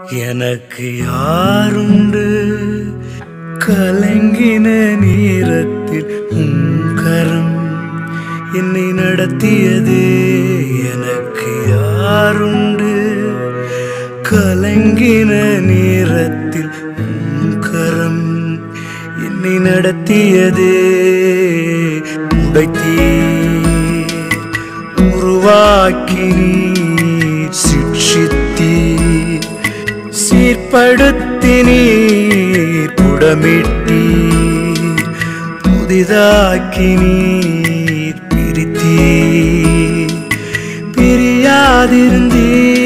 எனக்கு யாருண்டு கலங்கின நேரத்தில் உன் கரம் என்னை நடத்தியது எனக்கு யாருண்டு கலங்கின நேரத்தில் உன் கரம் என்னை நடத்தியது உடைத்தீ உருவாக்கி நீர் சிக்ஷித்தீர் சீர்படுத்தி நீர் புடமிட்டீர் புதிதாக்கி நீர் பிரித்தீர் பிரியாதிருந்தீர்